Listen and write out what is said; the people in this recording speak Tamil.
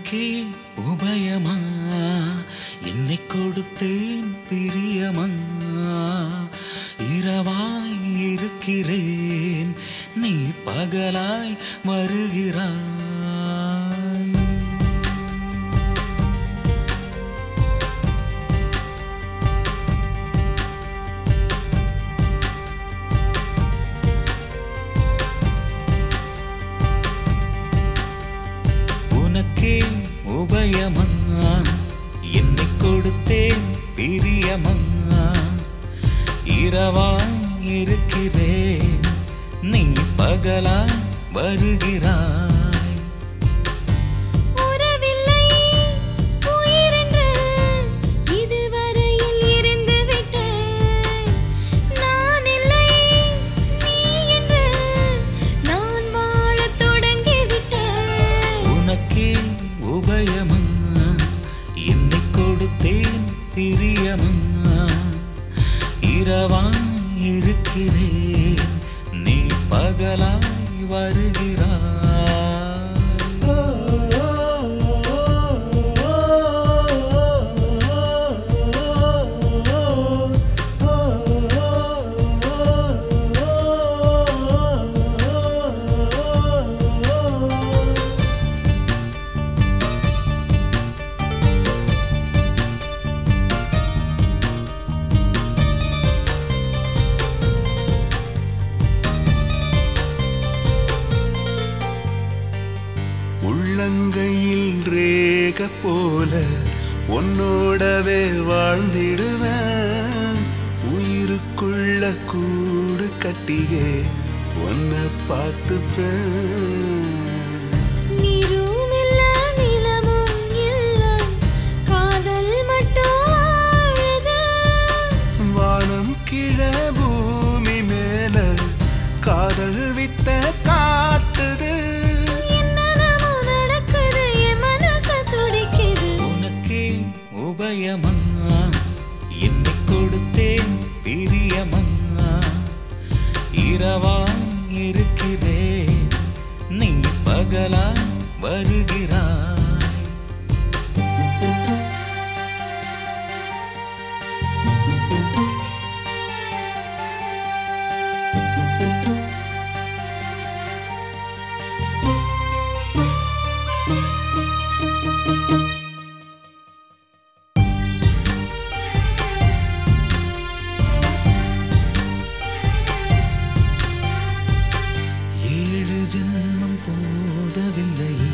உனக்கே உபயமா என்னை கொடுத்தேன் பிரியமா இரவாய் இருக்கிறேன் நீ பகலாய் வருகிறாய் உனக்கே உபயமா என்னை கொடுத்தேன் பிரியமா இரவாய் இருக்கிறேன் நீ பகலாய் வருகிறாய் உறவில்லை உயிரென்று இதுவரையில் இருந்து விட்டேன் நான் இல்லை நீ என்று நான் வாழத் தொடங்கி விட்டேன் உனக்கே உபயமா என்னை கொடுத்தேன் பிரியமா இரவாய் இருக்கிறேன் நீ பகலாய் வருகிறாய் உள்ளங்கையில் ரேக போல உன்னோடவே வாழ்ந்திடுவேன் உயிருக்குள்ள கூடு கட்டியே உன்னை பார்த்துப்பேன் நீரும் இல்ல நிலமும் இல்ல காதல் மட்டும் வாழுது வானம் கீழ பூமி மேல காதல் வித்த காட்டுது என்னென்னமோ நடக்குது என் மனச துடிக்குது உனக்கே உபயமா என்னை கொடுத்தேன் பிரியமா இரவாய் இருக்கிறேன் நீ பகலாய் வருகிறாய் ஏழு ஜென்மம் போதவில்லை